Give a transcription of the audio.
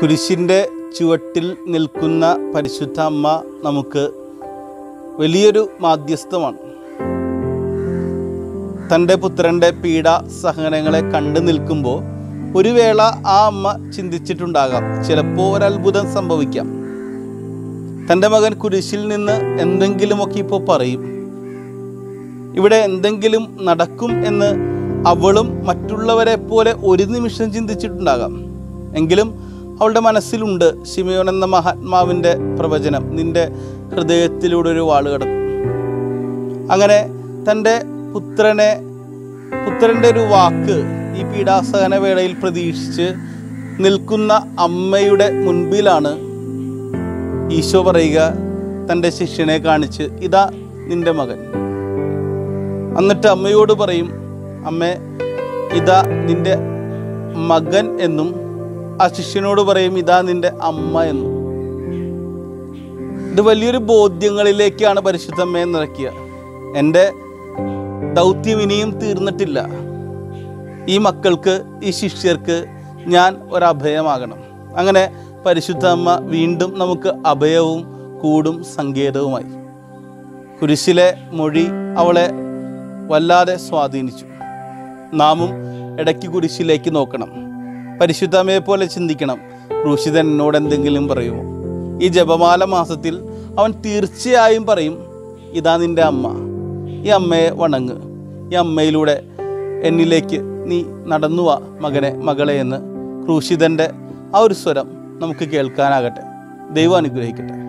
കുരിശിൻ്റെ ചുവട്ടിൽ നിൽക്കുന്ന പരിശുദ്ധ അമ്മ നമുക്ക് വലിയൊരു മാധ്യസ്ഥമാണ് തൻ്റെ പുത്രൻ്റെ പീഡ സഹനങ്ങളെ കണ്ടു നിൽക്കുമ്പോൾ ഒരു വേള ആ അമ്മ ചിന്തിച്ചിട്ടുണ്ടാകാം ചിലപ്പോൾ ഒരത്ഭുതം സംഭവിക്കാം തൻ്റെ മകൻ കുരിശിൽ നിന്ന് എന്തെങ്കിലുമൊക്കെ ഇപ്പോൾ പറയും ഇവിടെ എന്തെങ്കിലും നടക്കും എന്ന് അവളും മറ്റുള്ളവരെ പോലെ ഒരു നിമിഷം ചിന്തിച്ചിട്ടുണ്ടാകാം എങ്കിലും അവളുടെ മനസ്സിലുണ്ട് ശിമയോൻ എന്ന മഹാത്മാവിൻ്റെ പ്രവചനം നിന്റെ ഹൃദയത്തിലൂടെ ഒരു വാള് കിടക്കും അങ്ങനെ തൻ്റെ പുത്രനെ പുത്രൻ്റെ ഒരു വാക്ക് ഈ പീഡാസഹന വേളയിൽ പ്രതീക്ഷിച്ച് നിൽക്കുന്ന അമ്മയുടെ മുൻപിലാണ് ഈശോ പറയുക തൻ്റെ ശിഷ്യനെ കാണിച്ച് ഇതാ നിന്റെ മകൻ എന്നിട്ട് അമ്മയോട് പറയും അമ്മേ ഇതാ നിന്റെ മകൻ എന്നും ആ ശിഷ്യനോട് പറയും ഇതാ നിന്റെ അമ്മ എന്നും ഇത് വലിയൊരു ബോധ്യങ്ങളിലേക്കാണ് പരിശുദ്ധമ്മയെ നിറയ്ക്കുക എൻ്റെ ദൗത്യം ഇനിയും തീർന്നിട്ടില്ല ഈ മക്കൾക്ക് ഈ ശിഷ്യർക്ക് ഞാൻ ഒരഭയമാകണം അങ്ങനെ പരിശുദ്ധ അമ്മ വീണ്ടും നമുക്ക് അഭയവും കൂടും സങ്കേതവുമായി കുരിശിലെ മൊഴി അവളെ വല്ലാതെ സ്വാധീനിച്ചു നാമും ഇടയ്ക്ക് കുരിശിലേക്ക് നോക്കണം പരിശുദ്ധമ്മയെ പോലെ ചിന്തിക്കണം ക്രൂശിതൻ എന്നോട് എന്തെങ്കിലും പറയുമോ ഈ ജപമാല മാസത്തിൽ അവൻ തീർച്ചയായും പറയും ഇതാ നിൻ്റെ അമ്മ ഈ അമ്മയെ വണങ്ങ് ഈ അമ്മയിലൂടെ എന്നിലേക്ക് നീ നടന്നു വാ മകനെ മകളെ എന്ന് ക്രൂശിതൻ്റെ ആ ഒരു സ്വരം നമുക്ക് കേൾക്കാനാകട്ടെ ദൈവം അനുഗ്രഹിക്കട്ടെ